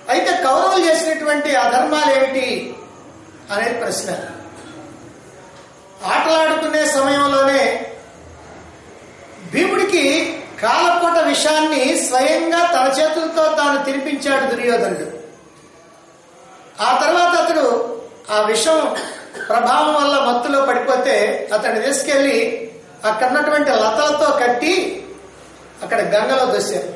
అయితే కౌరవులు చేసినటువంటి అధర్మాలు ఏమిటి అనేది ప్రశ్న ఆటలాడుకునే సమయంలోనే భీముడికి కాలకోట విషాన్ని స్వయంగా తన చేతులతో తాను తినిపించాడు దుర్యోధనుడు ఆ తర్వాత అతడు ఆ విషం ప్రభావం వల్ల మత్తులో పడిపోతే అతన్ని తీసుకెళ్లి అక్కడ ఉన్నటువంటి లతలతో కట్టి అక్కడ గంగలో దోశారు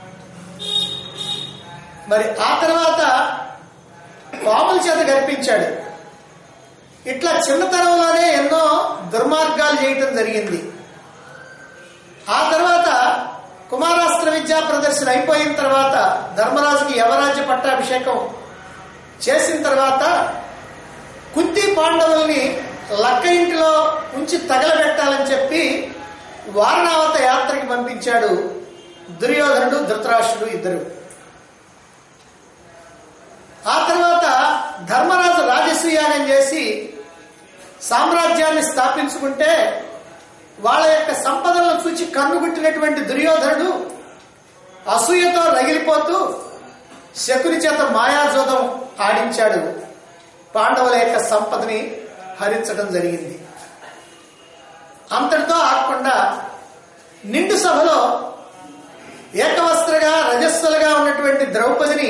మరి ఆ తర్వాత పాముల చేత కనిపించాడు ఇట్లా చిన్నతనంలోనే ఎన్నో దుర్మార్గాలు చేయటం జరిగింది ఆ తర్వాత కుమారాస్త్ర విద్యా ప్రదర్శన అయిపోయిన తర్వాత ధర్మరాజుకి యవరాజ్య పట్టాభిషేకం చేసిన తర్వాత కుంతి పాండవుల్ని లక్క ఇంటిలో ఉంచి తగలబెట్టాలని చెప్పి వారణావత యాత్రకి పంపించాడు దుర్యోధనుడు ధృతరాష్ట్రుడు ఇద్దరు ఆ తర్వాత ధర్మరాజు రాజసూయాగం చేసి సామ్రాజ్యాన్ని స్థాపించుకుంటే వాళ్ళ యొక్క సంపదలను చూచి కన్నుగుట్టినటువంటి దుర్యోధనుడు అసూయతో రగిలిపోతూ శకుని చేత మాయాజోదం ఆడించాడు పాండవుల యొక్క సంపదని హరించడం జరిగింది అంతటితో ఆగకుండా నిండు సభలో ఏకవస్త్రగా రజస్సులుగా ఉన్నటువంటి ద్రౌపదిని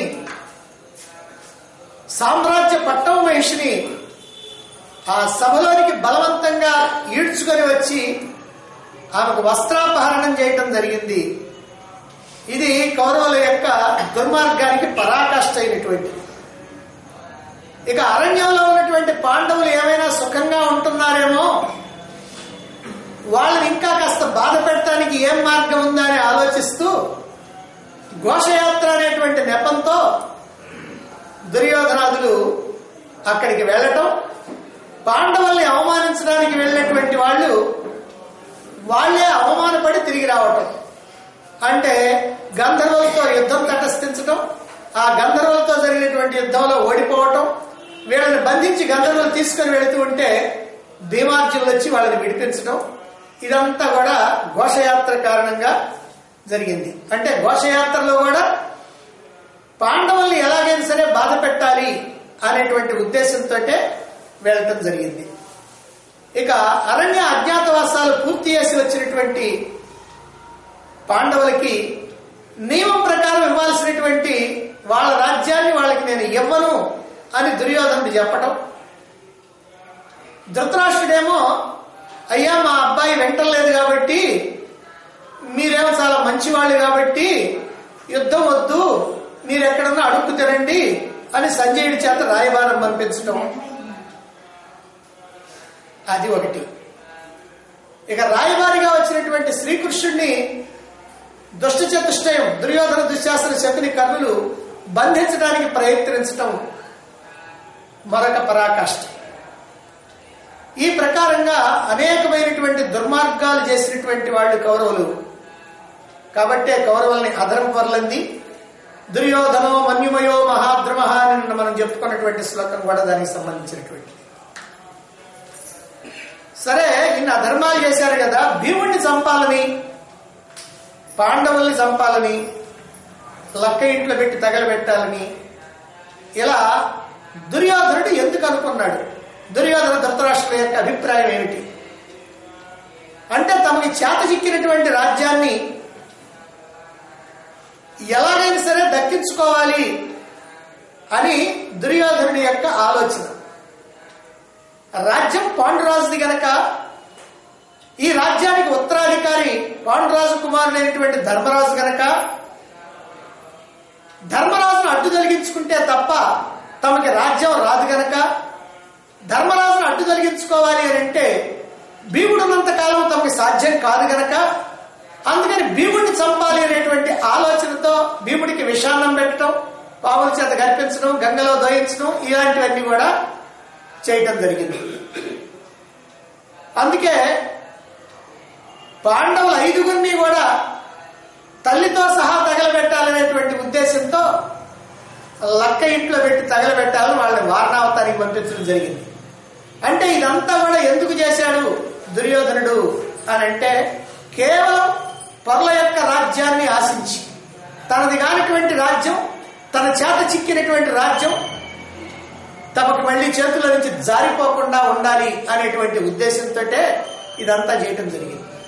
సామ్రాజ్య పట్టవ మహిషిని ఆ సభలోనికి బలవంతంగా ఈడ్చుకొని వచ్చి ఆమెకు వస్త్రాపహరణం చేయటం జరిగింది ఇది కౌరవుల యొక్క దుర్మార్గానికి పరాకాష్ట అయినటువంటిది ఇక అరణ్యంలో ఉన్నటువంటి పాండవులు ఏమైనా సుఖంగా ఉంటున్నారేమో వాళ్ళని ఇంకా కాస్త బాధ పెట్టడానికి ఏం మార్గం ఉందా అని ఆలోచిస్తూ ఘోషయాత్ర అనేటువంటి నెపంతో దుర్యోధనాదులు అక్కడికి వెళ్ళటం పాండవుల్ని అవమానించడానికి వెళ్ళినటువంటి వాళ్ళు వాళ్లే అవమానపడి తిరిగి రావటం అంటే గంధర్వులతో యుద్ధం తటస్థించటం ఆ గంధర్వులతో జరిగినటువంటి యుద్ధంలో ఓడిపోవటం వీళ్ళని బంధించి గంధర్వులు తీసుకొని వెళుతూ ఉంటే భీమార్జునులు వచ్చి వాళ్ళని విడిపించడం ఇదంతా కూడా ఘోషయాత్ర కారణంగా జరిగింది అంటే ఘోషయాత్రలో కూడా పాండవుల్ని ఎలాగైనా సరే బాధ పెట్టాలి అనేటువంటి ఉద్దేశంతో వెళ్ళటం జరిగింది ఇక అరణ్య అజ్ఞాతవాసాలు పూర్తి చేసి వచ్చినటువంటి పాండవులకి నియమం ప్రకారం ఇవ్వాల్సినటువంటి వాళ్ళ రాజ్యాన్ని వాళ్ళకి నేను ఇవ్వను అని దుర్యోధనుడు చెప్పటం ధృతరాష్ట్రుడేమో అయ్యా మా అబ్బాయి వెంటలేదు కాబట్టి మీరేమో చాలా మంచివాళ్ళు కాబట్టి యుద్ధం వద్దు మీరు ఎక్కడన్నా అడుక్కు తినండి అని సంజయుడి చేత రాయబారం పంపించడం అది ఒకటి ఇక రాయబారిగా వచ్చినటువంటి శ్రీకృష్ణుడిని దుష్ట చతుష్టయం దుర్యోధన దుశ్శాసన శకుని కర్ణులు బంధించడానికి ప్రయత్నించటం మరొక పరాకాష్ట ఈ ప్రకారంగా అనేకమైనటువంటి దుర్మార్గాలు చేసినటువంటి వాళ్ళు కౌరవులు కాబట్టే కౌరవుల్ని అధరం పర్లంది దుర్యోధనో మన్యుమయో మహాద్రమ అని నిన్న మనం చెప్పుకున్నటువంటి శ్లోకం కూడా దానికి సంబంధించినటువంటి సరే ఇన్ని అధర్మాలు చేశారు కదా భీముడిని చంపాలని పాండవుల్ని చంపాలని లక్క ఇంట్లో పెట్టి తగలబెట్టాలని ఇలా దుర్యోధనుడు ఎందుకు అనుకున్నాడు దుర్యోధన ధృతరాష్ట్రుల యొక్క అభిప్రాయం ఏమిటి అంటే తమకి చేత చిక్కినటువంటి రాజ్యాన్ని ఎలాగైనా సరే దక్కించుకోవాలి అని దుర్యోధనుడి యొక్క ఆలోచన రాజ్యం పాండురాజుది గనక ఈ రాజ్యానికి ఉత్తరాధికారి పాండురాజు కుమారుడైనటువంటి ధర్మరాజు గనక ధర్మరాజును అడ్డు తొలగించుకుంటే తప్ప తమకి రాజ్యం రాదు గనక ధర్మరాజును అడ్డు తొలగించుకోవాలి అని అంటే భీముడున్నంత కాలం తమకి సాధ్యం కాదు గనక అందుకని భీముడిని చంపాలి అనేటువంటి ఆలోచనతో భీముడికి విషాన్నం పెట్టడం పావుల చేత కల్పించడం గంగలో దోయించడం ఇలాంటివన్నీ కూడా చేయటం జరిగింది అందుకే పాండవుల ఐదుగురిని కూడా తల్లితో సహా తగలబెట్టాలనేటువంటి ఉద్దేశంతో లక్క ఇంట్లో పెట్టి తగలబెట్టాలని వాళ్ళని వారణావతానికి పంపించడం జరిగింది అంటే ఇదంతా కూడా ఎందుకు చేశాడు దుర్యోధనుడు అని అంటే కేవలం పరుల యొక్క రాజ్యాన్ని ఆశించి తనది కానిటువంటి రాజ్యం తన చేత చిక్కినటువంటి రాజ్యం తమకు మళ్ళీ చేతుల నుంచి జారిపోకుండా ఉండాలి అనేటువంటి ఉద్దేశంతో ఇదంతా చేయటం జరిగింది